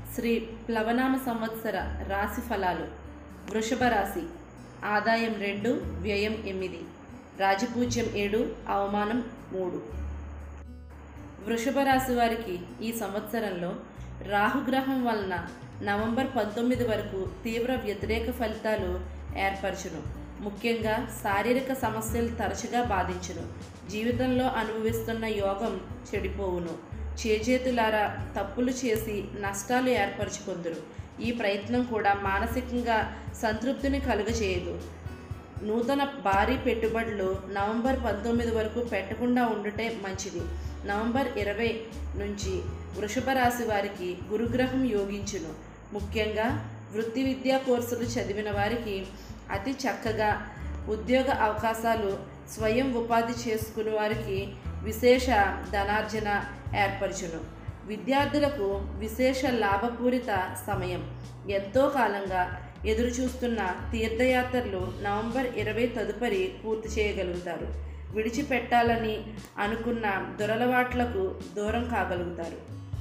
శ్రీ ప్లవనామ సంవత్సర రాశి ఫలాలు వృషభ రాశి ఆదాయం రెండు వ్యయం ఎనిమిది రాజపూజ్యం ఏడు అవమానం మూడు వృషభ రాశి వారికి ఈ సంవత్సరంలో రాహుగ్రహం వలన నవంబర్ పంతొమ్మిది వరకు తీవ్ర వ్యతిరేక ఫలితాలు ఏర్పరచును ముఖ్యంగా శారీరక సమస్యలు తరచుగా బాధించును జీవితంలో అనుభవిస్తున్న యోగం చెడిపోవును చేజేతులారా తప్పులు చేసి నష్టాలు ఏర్పరచుకుందరు ఈ ప్రయత్నం కూడా మానసికంగా సంతృప్తిని కలుగజేయదు నూతన భారీ పెట్టుబడులు నవంబర్ పంతొమ్మిది వరకు పెట్టకుండా ఉండుటే మంచిది నవంబర్ ఇరవై నుంచి వృషభ రాశి వారికి గురుగ్రహం యోగించును ముఖ్యంగా వృత్తి విద్యా కోర్సులు చదివిన వారికి అతి చక్కగా ఉద్యోగ అవకాశాలు స్వయం ఉపాధి చేసుకునే వారికి విశేష ధనార్జన ఏర్పరచును విద్యార్థులకు విశేష లాభపూరిత సమయం ఎంతో కాలంగా ఎదురు చూస్తున్న తీర్థయాత్రలు నవంబర్ ఇరవై తదుపరి పూర్తి చేయగలుగుతారు విడిచిపెట్టాలని అనుకున్న దురలవాట్లకు దూరం కాగలుగుతారు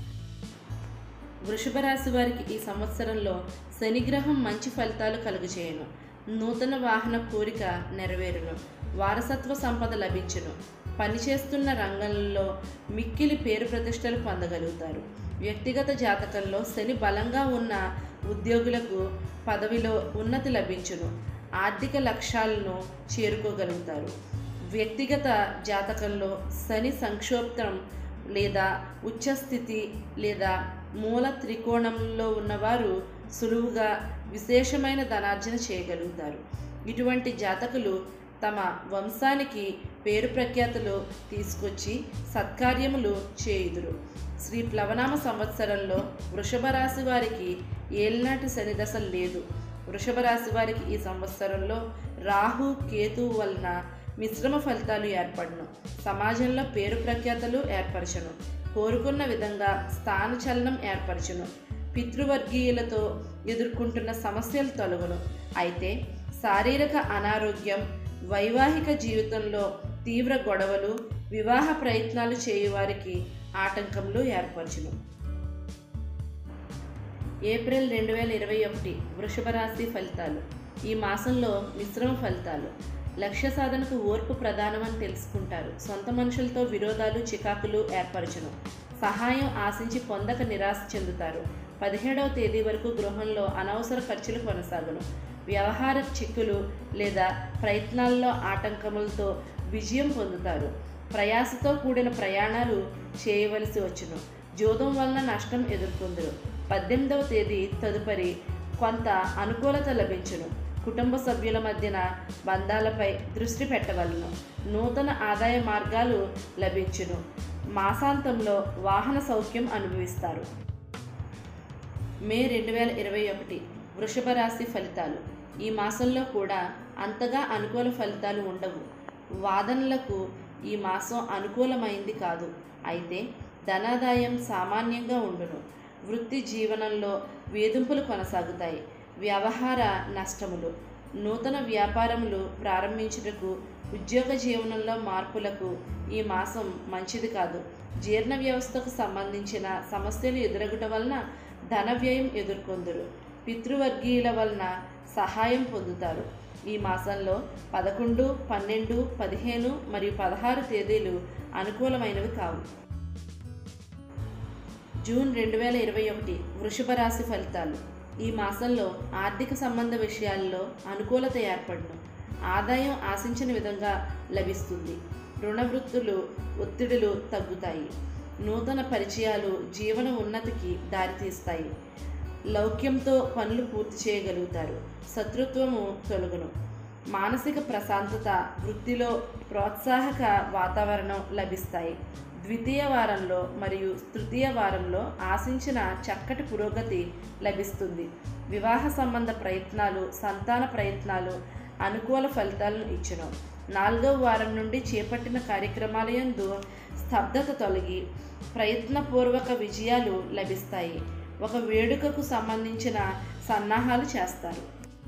వృషభ రాశి వారికి ఈ సంవత్సరంలో శనిగ్రహం మంచి ఫలితాలు కలుగజేయను నూతన వాహన కోరిక నెరవేరును వారసత్వ సంపద లభించును పనిచేస్తున్న రంగంలో మిక్కిలి పేరు ప్రతిష్టలు పొందగలుగుతారు వ్యక్తిగత జాతకంలో శని బలంగా ఉన్న ఉద్యోగులకు పదవిలో ఉన్నతి లభించును ఆర్థిక లక్ష్యాలను చేరుకోగలుగుతారు వ్యక్తిగత జాతకంలో శని సంక్షోభం లేదా ఉచ్చస్థితి లేదా మూల త్రికోణంలో ఉన్నవారు సులువుగా విశేషమైన ధనార్జన చేయగలుగుతారు ఇటువంటి జాతకులు తమ వంశానికి పేరు ప్రఖ్యాతులు తీసుకొచ్చి సత్కార్యములు చేయుదురు శ్రీ ప్లవనామ సంవత్సరంలో వృషభ రాశి వారికి ఏలినాటి శని దశ లేదు వృషభ రాశి వారికి ఈ సంవత్సరంలో రాహు కేతు వలన మిశ్రమ ఫలితాలు ఏర్పడను సమాజంలో పేరు ప్రఖ్యాతలు ఏర్పరచను కోరుకున్న విధంగా స్థానచలనం ఏర్పరచును పితృవర్గీయులతో ఎదుర్కొంటున్న సమస్యలు తొలగును అయితే శారీరక అనారోగ్యం వైవాహిక జీవితంలో తీవ్ర గొడవలు వివాహ ప్రయత్నాలు చేయువారికి ఆటంకములు ఏర్పరచును ఏప్రిల్ రెండు వేల ఇరవై ఒకటి వృషభ రాశి ఫలితాలు ఈ మాసంలో మిశ్రమ ఫలితాలు లక్ష్య సాధనకు ఓర్పు ప్రధానమని తెలుసుకుంటారు సొంత మనుషులతో విరోధాలు చికాకులు ఏర్పరచును సహాయం ఆశించి పొందక నిరాశ చెందుతారు పదిహేడవ తేదీ వరకు గృహంలో అనవసర ఖర్చులు కొనసాగును వ్యవహార చిక్కులు లేదా ప్రయత్నాల్లో ఆటంకములతో విజయం పొందుతారు ప్రయాసతో కూడిన ప్రయాణాలు చేయవలసి వచ్చును జోదం వలన నష్టం ఎదుర్కొందరు పద్దెనిమిదవ తేదీ తదుపరి కొంత అనుకూలత లభించును కుటుంబ సభ్యుల మధ్యన బంధాలపై దృష్టి పెట్టవలను నూతన ఆదాయ మార్గాలు లభించును మాసాంతంలో వాహన సౌఖ్యం అనుభవిస్తారు మే రెండు వేల ఇరవై ఒకటి వృషభ రాశి ఫలితాలు ఈ మాసంలో కూడా అంతగా అనుకూల ఫలితాలు ఉండవు వాదనలకు ఈ మాసం అనుకూలమైంది కాదు అయితే ధనాదాయం సామాన్యంగా ఉండును వృత్తి జీవనంలో వేధింపులు కొనసాగుతాయి వ్యవహార నష్టములు నూతన వ్యాపారములు ప్రారంభించుటకు ఉద్యోగ జీవనంలో మార్పులకు ఈ మాసం మంచిది కాదు జీర్ణ వ్యవస్థకు సంబంధించిన సమస్యలు ఎదురగుట వలన ధన వ్యయం ఎదుర్కొందురు పితృవర్గీయుల వలన సహాయం పొందుతారు ఈ మాసంలో పదకొండు పన్నెండు పదిహేను మరియు పదహారు తేదీలు అనుకూలమైనవి కావు జూన్ రెండు వేల ఇరవై ఒకటి వృషభ రాశి ఫలితాలు ఈ మాసంలో ఆర్థిక సంబంధ విషయాల్లో అనుకూలత ఏర్పడును ఆదాయం ఆశించిన విధంగా లభిస్తుంది రుణ వృత్తులు ఒత్తిడులు తగ్గుతాయి నూతన పరిచయాలు జీవన ఉన్నతికి దారితీస్తాయి లౌక్యంతో పనులు పూర్తి చేయగలుగుతారు శత్రుత్వము తొలగును మానసిక ప్రశాంతత వృత్తిలో ప్రోత్సాహక వాతావరణం లభిస్తాయి ద్వితీయ వారంలో మరియు తృతీయ వారంలో ఆశించిన చక్కటి పురోగతి లభిస్తుంది వివాహ సంబంధ ప్రయత్నాలు సంతాన ప్రయత్నాలు అనుకూల ఫలితాలను ఇచ్చును నాలుగవ వారం నుండి చేపట్టిన కార్యక్రమాల యందు స్తబ్దత తొలగి ప్రయత్నపూర్వక విజయాలు లభిస్తాయి ఒక వేడుకకు సంబంధించిన సన్నాహాలు చేస్తారు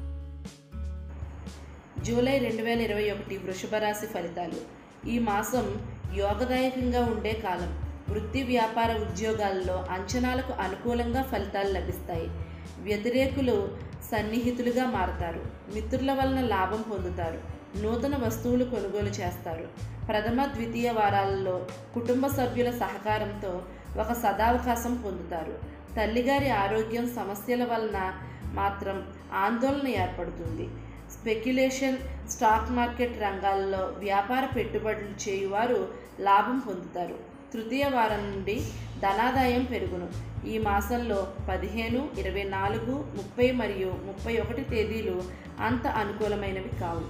జూలై రెండు వేల ఇరవై ఒకటి వృషభ రాశి ఫలితాలు ఈ మాసం యోగదాయకంగా ఉండే కాలం వృత్తి వ్యాపార ఉద్యోగాల్లో అంచనాలకు అనుకూలంగా ఫలితాలు లభిస్తాయి వ్యతిరేకులు సన్నిహితులుగా మారతారు మిత్రుల వలన లాభం పొందుతారు నూతన వస్తువులు కొనుగోలు చేస్తారు ప్రథమ ద్వితీయ వారాలలో కుటుంబ సభ్యుల సహకారంతో ఒక సదావకాశం పొందుతారు తల్లిగారి ఆరోగ్యం సమస్యల వలన మాత్రం ఆందోళన ఏర్పడుతుంది స్పెక్యులేషన్ స్టాక్ మార్కెట్ రంగాల్లో వ్యాపార పెట్టుబడులు చేయువారు లాభం పొందుతారు తృతీయ వారం నుండి ధనాదాయం పెరుగును ఈ మాసంలో పదిహేను ఇరవై నాలుగు ముప్పై మరియు ముప్పై ఒకటి తేదీలు అంత అనుకూలమైనవి కావు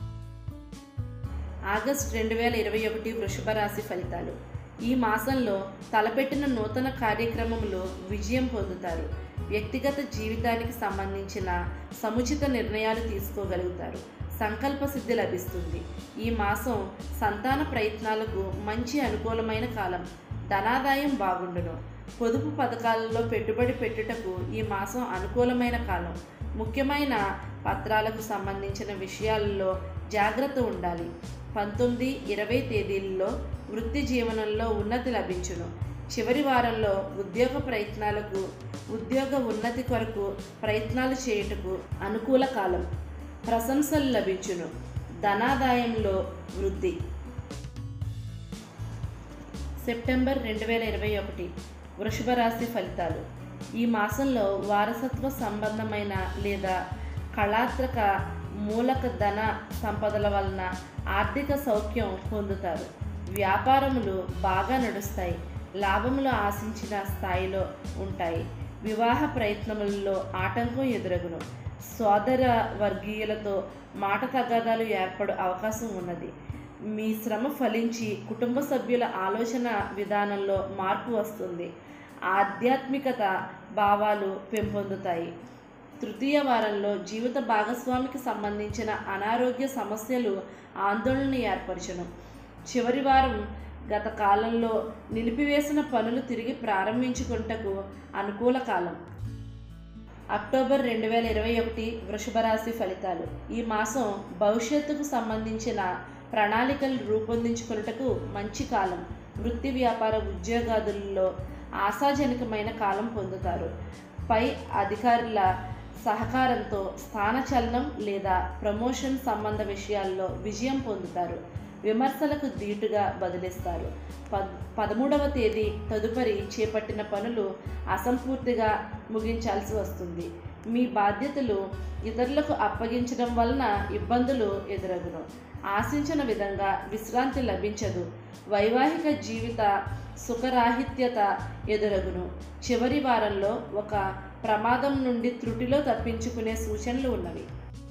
ఆగస్ట్ రెండు వేల ఇరవై ఒకటి వృషభ రాశి ఫలితాలు ఈ మాసంలో తలపెట్టిన నూతన కార్యక్రమములు విజయం పొందుతారు వ్యక్తిగత జీవితానికి సంబంధించిన సముచిత నిర్ణయాలు తీసుకోగలుగుతారు సంకల్ప సిద్ధి లభిస్తుంది ఈ మాసం సంతాన ప్రయత్నాలకు మంచి అనుకూలమైన కాలం ధనాదాయం బాగుండును పొదుపు పథకాలలో పెట్టుబడి పెట్టుటకు ఈ మాసం అనుకూలమైన కాలం ముఖ్యమైన పత్రాలకు సంబంధించిన విషయాలలో జాగ్రత్త ఉండాలి పంతొమ్మిది ఇరవై తేదీల్లో వృత్తి జీవనంలో ఉన్నతి లభించును చివరి వారంలో ఉద్యోగ ప్రయత్నాలకు ఉద్యోగ ఉన్నతి కొరకు ప్రయత్నాలు చేయుటకు అనుకూల కాలం ప్రశంసలు లభించును ధనాదాయంలో వృద్ధి సెప్టెంబర్ రెండు వేల ఇరవై ఒకటి వృషభ రాశి ఫలితాలు ఈ మాసంలో వారసత్వ సంబంధమైన లేదా కళాత్మక మూలక ధన సంపదల వలన ఆర్థిక సౌఖ్యం పొందుతారు వ్యాపారములు బాగా నడుస్తాయి లాభములు ఆశించిన స్థాయిలో ఉంటాయి వివాహ ప్రయత్నములలో ఆటంకం ఎదురగును సోదర వర్గీయులతో మాట తగాదాలు ఏర్పడు అవకాశం ఉన్నది మీ శ్రమ ఫలించి కుటుంబ సభ్యుల ఆలోచన విధానంలో మార్పు వస్తుంది ఆధ్యాత్మికత భావాలు పెంపొందుతాయి తృతీయ వారంలో జీవిత భాగస్వామికి సంబంధించిన అనారోగ్య సమస్యలు ఆందోళన ఏర్పరచను చివరి వారం గత కాలంలో నిలిపివేసిన పనులు తిరిగి ప్రారంభించుకుంటకు అనుకూల కాలం అక్టోబర్ రెండు వేల ఇరవై ఒకటి వృషభ రాశి ఫలితాలు ఈ మాసం భవిష్యత్తుకు సంబంధించిన ప్రణాళికలు రూపొందించుకున్నటకు మంచి కాలం వృత్తి వ్యాపార ఉద్యోగాదుల్లో ఆశాజనకమైన కాలం పొందుతారు పై అధికారుల సహకారంతో స్థానచలనం లేదా ప్రమోషన్ సంబంధ విషయాల్లో విజయం పొందుతారు విమర్శలకు ధీటుగా బదిలిస్తారు పద్ పదమూడవ తేదీ తదుపరి చేపట్టిన పనులు అసంపూర్తిగా ముగించాల్సి వస్తుంది మీ బాధ్యతలు ఇతరులకు అప్పగించడం వలన ఇబ్బందులు ఎదురగును ఆశించిన విధంగా విశ్రాంతి లభించదు వైవాహిక జీవిత సుఖరాహిత్యత ఎదురగును చివరి వారంలో ఒక ప్రమాదం నుండి త్రుటిలో తప్పించుకునే సూచనలు ఉన్నవి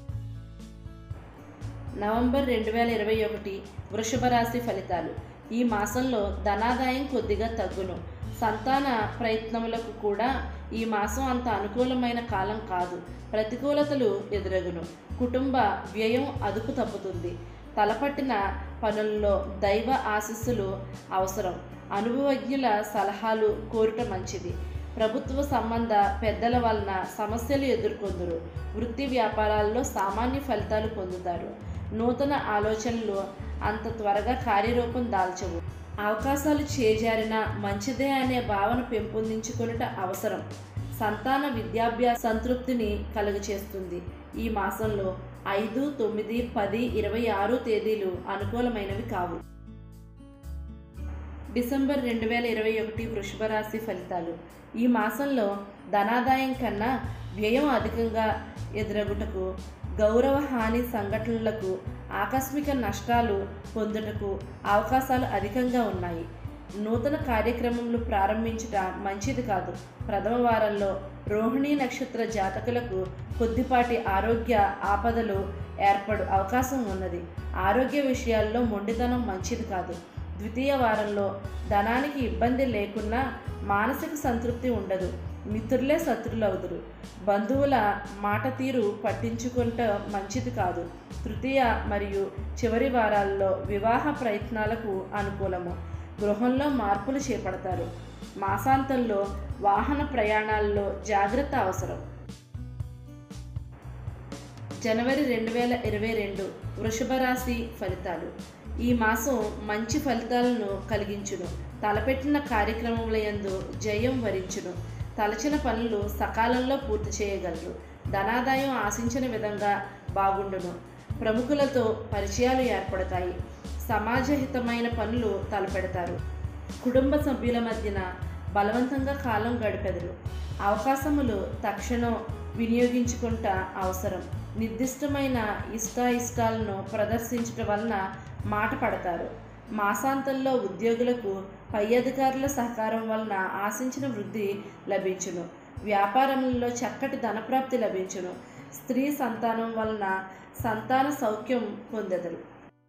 నవంబర్ రెండు వేల ఇరవై ఒకటి వృషభ రాశి ఫలితాలు ఈ మాసంలో ధనాదాయం కొద్దిగా తగ్గును సంతాన ప్రయత్నములకు కూడా ఈ మాసం అంత అనుకూలమైన కాలం కాదు ప్రతికూలతలు ఎదురగును కుటుంబ వ్యయం అదుపు తప్పుతుంది తలపట్టిన పనుల్లో దైవ ఆశీస్సులు అవసరం అనుభవజ్ఞుల సలహాలు కోరుట మంచిది ప్రభుత్వ సంబంధ పెద్దల వలన సమస్యలు ఎదుర్కొందురు వృత్తి వ్యాపారాల్లో సామాన్య ఫలితాలు పొందుతారు నూతన ఆలోచనలు అంత త్వరగా కార్యరూపం దాల్చవు అవకాశాలు చేజారిన మంచిదే అనే భావన పెంపొందించుకొనుట అవసరం సంతాన విద్యాభ్యాస సంతృప్తిని కలుగచేస్తుంది ఈ మాసంలో ఐదు తొమ్మిది పది ఇరవై ఆరు తేదీలు అనుకూలమైనవి కావు డిసెంబర్ రెండు వేల ఇరవై ఒకటి వృషభ రాశి ఫలితాలు ఈ మాసంలో ధనాదాయం కన్నా వ్యయం అధికంగా ఎదురగుటకు గౌరవ హాని సంఘటనలకు ఆకస్మిక నష్టాలు పొందుటకు అవకాశాలు అధికంగా ఉన్నాయి నూతన కార్యక్రమములు ప్రారంభించుట మంచిది కాదు ప్రథమ వారంలో రోహిణీ నక్షత్ర జాతకులకు కొద్దిపాటి ఆరోగ్య ఆపదలు ఏర్పడు అవకాశం ఉన్నది ఆరోగ్య విషయాల్లో మొండితనం మంచిది కాదు ద్వితీయ వారంలో ధనానికి ఇబ్బంది లేకున్నా మానసిక సంతృప్తి ఉండదు మిత్రులే శత్రులవుదురు బంధువుల మాట తీరు పట్టించుకుంట మంచిది కాదు తృతీయ మరియు చివరి వారాల్లో వివాహ ప్రయత్నాలకు అనుకూలము గృహంలో మార్పులు చేపడతారు మాసాంతంలో వాహన ప్రయాణాల్లో జాగ్రత్త అవసరం జనవరి రెండు వేల ఇరవై రెండు వృషభ రాశి ఫలితాలు ఈ మాసం మంచి ఫలితాలను కలిగించును తలపెట్టిన కార్యక్రమముల యందు జయం వరించును తలచిన పనులు సకాలంలో పూర్తి చేయగలరు ధనాదాయం ఆశించిన విధంగా బాగుండును ప్రముఖులతో పరిచయాలు ఏర్పడతాయి సమాజహితమైన పనులు తలపెడతారు కుటుంబ సభ్యుల మధ్యన బలవంతంగా కాలం గడిపెదరు అవకాశములు తక్షణం వినియోగించుకుంట అవసరం నిర్దిష్టమైన ఇష్టాయిష్టాలను ప్రదర్శించటం వలన మాట పడతారు మాసాంతంలో ఉద్యోగులకు పై అధికారుల సహకారం వలన ఆశించిన వృద్ధి లభించును వ్యాపారములలో చక్కటి ధనప్రాప్తి లభించును స్త్రీ సంతానం వలన సంతాన సౌఖ్యం పొందెదరు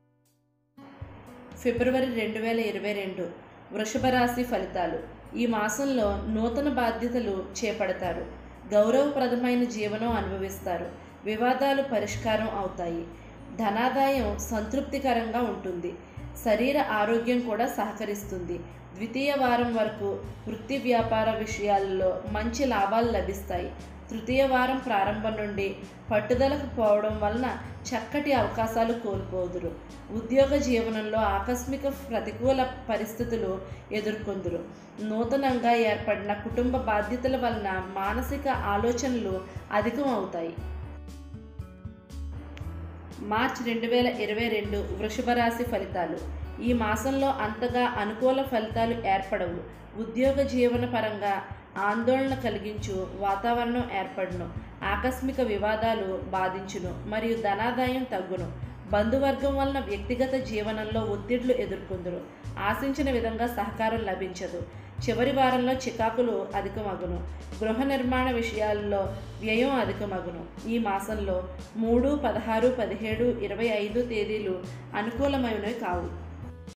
ఫిబ్రవరి రెండు వేల ఇరవై రెండు వృషభ రాశి ఫలితాలు ఈ మాసంలో నూతన బాధ్యతలు చేపడతారు గౌరవప్రదమైన జీవనం అనుభవిస్తారు వివాదాలు పరిష్కారం అవుతాయి ధనాదాయం సంతృప్తికరంగా ఉంటుంది శరీర ఆరోగ్యం కూడా సహకరిస్తుంది ద్వితీయ వారం వరకు వృత్తి వ్యాపార విషయాల్లో మంచి లాభాలు లభిస్తాయి తృతీయ వారం ప్రారంభం నుండి పట్టుదలకు పోవడం వలన చక్కటి అవకాశాలు కోల్పోదురు ఉద్యోగ జీవనంలో ఆకస్మిక ప్రతికూల పరిస్థితులు ఎదుర్కొందురు నూతనంగా ఏర్పడిన కుటుంబ బాధ్యతల వలన మానసిక ఆలోచనలు అధికం అవుతాయి మార్చ్ రెండు వేల ఇరవై రెండు వృషభ రాశి ఫలితాలు ఈ మాసంలో అంతగా అనుకూల ఫలితాలు ఏర్పడవు ఉద్యోగ జీవన పరంగా ఆందోళన కలిగించు వాతావరణం ఏర్పడును ఆకస్మిక వివాదాలు బాధించును మరియు ధనాదాయం తగ్గును బంధువర్గం వలన వ్యక్తిగత జీవనంలో ఒత్తిళ్లు ఎదుర్కొందురు ఆశించిన విధంగా సహకారం లభించదు చివరి వారంలో చికాకులు అధికమగును గృహ నిర్మాణ విషయాల్లో వ్యయం అధికమగును ఈ మాసంలో మూడు పదహారు పదిహేడు ఇరవై ఐదు తేదీలు అనుకూలమైనవి కావు